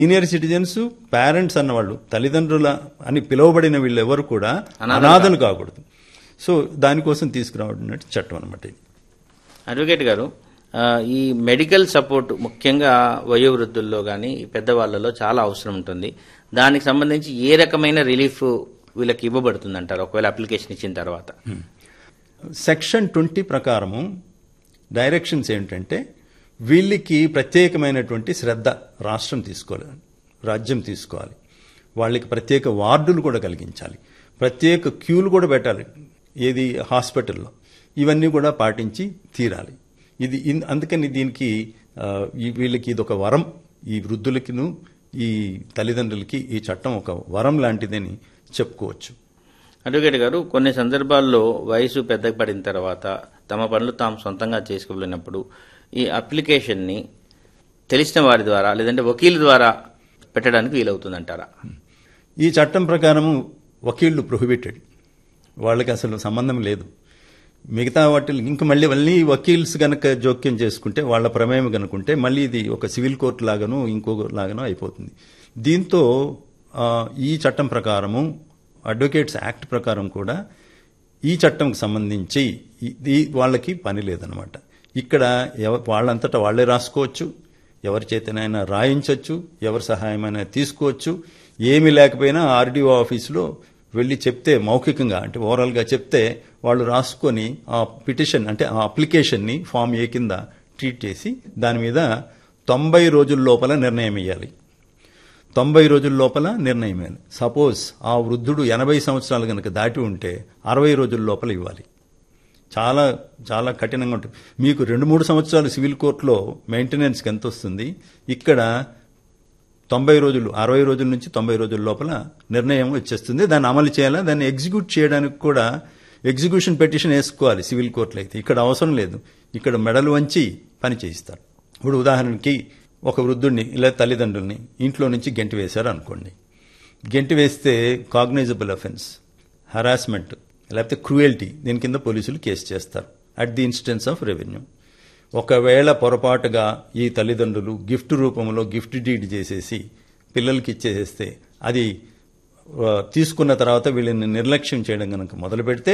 senior citizens parents అన్నవాళ్ళు తల్లిదండ్రుల అని పిలువబడిన వీళ్ళు ఎవరు కూడా అనాథలు అనాథలు కాకూడదు సో దానికోసం తీసుకురావడం చట్టం అనమాట ఇది అడ్వకేట్ గారు ఆ, ఈ మెడికల్ సపోర్ట్ ముఖ్యంగా వయోవృద్ధుల్లో కానీ పెద్దవాళ్ళలో చాలా అవసరం ఉంటుంది దానికి సంబంధించి ఏ రకమైన రిలీఫ్ వీళ్ళకి ఇవ్వబడుతుంది అంటారు ఒకవేళ అప్లికేషన్ ఇచ్చిన తర్వాత సెక్షన్ ట్వంటీ ప్రకారము డైరెక్షన్స్ ఏంటంటే వీళ్ళకి ప్రత్యేకమైనటువంటి శ్రద్ధ రాష్ట్రం తీసుకోవాలి రాజ్యం తీసుకోవాలి వాళ్ళకి ప్రత్యేక వార్డులు కూడా కలిగించాలి ప్రత్యేక క్యూలు కూడా పెట్టాలి ఏది హాస్పిటల్లో ఇవన్నీ కూడా పాటించి తీరాలి ఇది ఇన్- అందుకని దీనికి ఆ, ఈ వీళ్ళకి ఇది ఒక వరం ఈ వృద్ధులకిను ఈ తల్లిదండ్రులకి ఈ చట్టం ఒక వరం లాంటిదని చెప్పుకోవచ్చు అడ్వకేట్ గారు కొన్ని సందర్భాల్లో వయసు పెద్ద పడిన తర్వాత తమ పనులు తాము సొంతంగా చేసుకోలేనప్పుడు ఈ అప్లికేషన్ని తెలిసిన వారి ద్వారా లేదంటే వకీల్ ద్వారా పెట్టడానికి వీలవుతుందంటారా ఈ చట్టం ప్రకారము వకీళ్లు ప్రొహిబిటెడ్ వాళ్ళకి అసలు సంబంధం లేదు మిగతా వాటిల్ ఇంక మళ్ళీ మళ్ళీ వకీల్స్ గనక జోక్యం చేసుకుంటే వాళ్ళ ప్రమేయం కనుకుంటే మళ్ళీ ఇది ఒక సివిల్ కోర్టు లాగాను ఇంకో లాగాను అయిపోతుంది దీంతో ఆ, ఈ చట్టం ప్రకారము అడ్వకేట్స్ యాక్ట్ ప్రకారం కూడా ఈ చట్టంకి సంబంధించి ఇది వాళ్ళకి పని లేదనమాట ఇక్కడ ఎవ- వాళ్ళంతటా వాళ్ళే రాసుకోవచ్చు ఎవరి చేతనైనా రాయించవచ్చు ఎవరి సహాయమైనా తీసుకోవచ్చు ఏమీ లేకపోయినా ఆర్డీఓ ఆఫీసులో వెళ్ళి చెప్తే మౌఖికంగా అంటే ఓవరాల్గా చెప్తే వాళ్ళు రాసుకొని ఆ పిటిషన్ అంటే ఆ అప్లికేషన్ని ఫామ్ ఏ కింద ట్రీట్ చేసి దాని మీద తొంభై రోజుల లోపల నిర్ణయం ఇవ్వాలి తొంభై రోజుల లోపల నిర్ణయం ఇవ్వాలి సపోజ్ ఆ వృద్ధుడు ఎనభై సంవత్సరాలు కనుక దాటి ఉంటే అరవై రోజుల లోపల ఇవ్వాలి చాలా చాలా కఠినంగా ఉంటుంది మీకు రెండు మూడు సంవత్సరాలు సివిల్ కోర్టులో మెయింటెనెన్స్కి ఎంత వస్తుంది ఇక్కడ తొంభై రోజులు అరవై రోజుల నుంచి తొంభై రోజుల లోపల నిర్ణయం వచ్చేస్తుంది దాన్ని అమలు చేయాలా దాన్ని ఎగ్జిక్యూట్ చేయడానికి కూడా ఎగ్జిక్యూషన్ పెటిషన్ వేసుకోవాలి సివిల్ కోర్టులో అయితే ఇక్కడ అవసరం లేదు ఇక్కడ మెడలు వంచి పని చేయిస్తారు ఇప్పుడు ఉదాహరణకి ఒక వృద్ధుడిని లేదా తల్లిదండ్రుల్ని ఇంట్లో నుంచి గెంటి వేశారు అనుకోండి గెంటి వేస్తే కాగ్నైజబుల్ అఫెన్స్ హరాస్మెంట్ లేకపోతే క్రూయల్టీ దీని కింద పోలీసులు కేసు చేస్తారు at the instance of revenue ఒకవేళ పొరపాటుగా ఈ తల్లిదండ్రులు గిఫ్ట్ రూపంలో గిఫ్ట్ డీడ్ చేసేసి పిల్లలకి ఇచ్చేసేస్తే అది ఆ, తీసుకున్న తర్వాత వీళ్ళని నిర్లక్ష్యం చేయడం గనక మొదలు పెడితే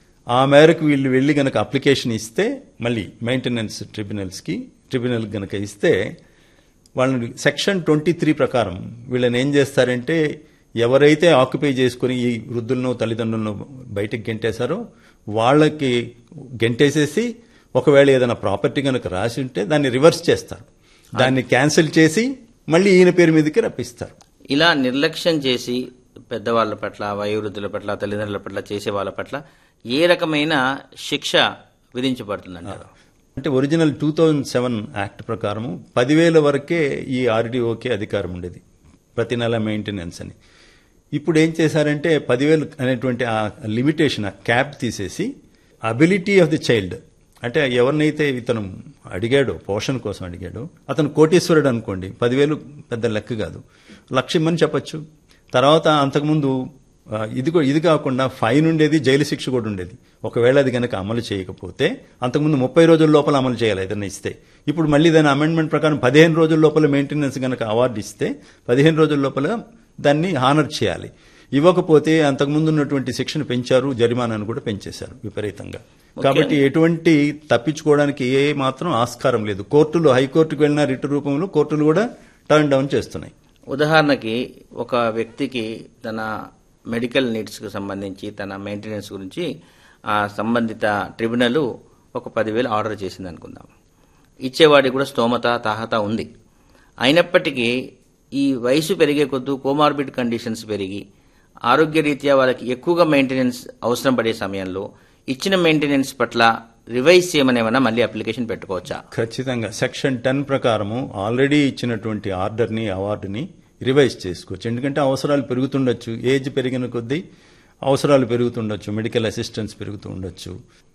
ఆ మేరకు వీళ్ళు వెళ్ళి గనక అప్లికేషన్ ఇస్తే మళ్ళీ మెయింటెనెన్స్ ట్రిబ్యునల్స్కి ట్రిబ్యునల్ గనక ఇస్తే వాళ్ళని సెక్షన్ ట్వంటీ త్రీ ప్రకారం వీళ్ళని ఏం చేస్తారంటే ఎవరైతే ఆక్యుపై చేసుకుని ఈ వృద్ధులను తల్లిదండ్రులను బయటకు గెంటేశారో వాళ్ళకి గెంటేసేసి ఒకవేళ ఏదైనా ప్రాపర్టీ కనుక రాసి ఉంటే దాన్ని రివర్స్ చేస్తారు దాన్ని క్యాన్సిల్ చేసి మళ్ళీ ఈయన పేరు మీదకి రప్పిస్తారు ఇలా నిర్లక్ష్యం చేసి పెద్దవాళ్ళ పట్ల వయోవృద్ధుల పట్ల తల్లిదండ్రుల పట్ల చేసే వాళ్ళ పట్ల ఏ రకమైన శిక్ష విధించబడుతుందంటారు అంటే original two thousand seven act ప్రకారము పదివేల వరకే ఈ ఆర్డీఓకి అధికారం ఉండేది ప్రతి నెల మెయింటెనెన్స్ అని ఇప్పుడు ఏం చేశారంటే పదివేలు అనేటువంటి ఆ లిమిటేషన్ ఆ క్యాప్ తీసేసి అబిలిటీ ఆఫ్ ది చైల్డ్ అంటే ఎవరినైతే ఇతను అడిగాడో పోషణ కోసం అడిగాడో అతను కోటీశ్వరుడు అనుకోండి పదివేలు పెద్ద లెక్క కాదు లక్ష్యమని చెప్పొచ్చు తర్వాత అంతకుముందు ఆ, ఇది కూ- ఇది కాకుండా ఫైన్ ఉండేది జైలు శిక్ష కూడా ఉండేది ఒకవేళ అది కనుక అమలు చేయకపోతే అంతకుముందు ముప్పై రోజుల లోపల అమలు చేయాలి ఏదైనా ఇస్తే ఇప్పుడు మళ్ళీ దాని అమెండ్మెంట్ ప్రకారం పదిహేను రోజుల లోపల మెయింటెనెన్స్ కనుక అవార్డు ఇస్తే పదిహేను రోజుల లోపల దాన్ని హానర్ చేయాలి ఇవ్వకపోతే అంతకుముందు ఉన్నటువంటి శిక్షను పెంచారు జరిమానాను కూడా పెంచేశారు విపరీతంగా కాబట్టి ఎటువంటి తప్పించుకోవడానికి ఏ మాత్రం ఆస్కారం లేదు కోర్టులు హైకోర్టుకు వెళ్ళిన రిట్ రూపంలో కోర్టులు కూడా టర్న్ డౌన్ చేస్తున్నాయి ఉదాహరణకి ఒక వ్యక్తికి తన మెడికల్ నీడ్స్కి సంబంధించి తన మెయింటెనెన్స్ గురించి ఆ సంబంధిత ట్రిబ్యునల్ ఒక పదివేలు ఆర్డర్ చేసింది అనుకుందాం ఇచ్చేవాడికి కూడా స్తోమత తాహత ఉంది అయినప్పటికీ ఈ వయసు పెరిగే కొద్దూ కోమార్బిడ్ కండిషన్స్ పెరిగి ఆరోగ్యరీత్యా వాళ్ళకి ఎక్కువగా మెయింటెనెన్స్ అవసరం పడే సమయంలో ఇచ్చిన మెయింటెనెన్స్ పట్ల రివైజ్ చేయమని ఏమైనా మళ్ళీ అప్లికేషన్ పెట్టుకోవచ్చా ఖచ్చితంగా సెక్షన్ టెన్ ప్రకారము ఆల్రెడీ ఇచ్చినటువంటి ఆర్డర్ని అవార్డుని రివైజ్ చేసుకోవచ్చు ఎందుకంటే అవసరాలు పెరుగుతుండొచ్చు ఏజ్ పెరిగిన కొద్దీ అవసరాలు పెరుగుతుండొచ్చు మెడికల్ అసిస్టెన్స్ పెరుగుతూ ఉండొచ్చు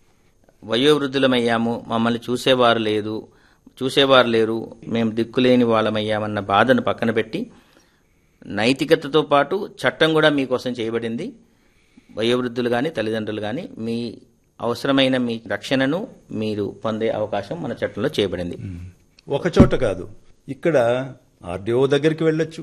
వయోవృద్ధులమయ్యాము మమ్మల్ని చూసేవారు లేదు చూసేవారు లేరు మేము దిక్కులేని వాళ్ళమయ్యామన్న బాధను పక్కన పెట్టి నైతికతతో పాటు చట్టం కూడా మీకోసం చేయబడింది వయోవృద్ధులు కానీ తల్లిదండ్రులు కానీ మీ అవసరమైన మీ రక్షణను మీరు పొందే అవకాశం మన చట్టంలో చేయబడింది ఒక చోట కాదు ఇక్కడ ఆర్డీఓ దగ్గరికి వెళ్ళొచ్చు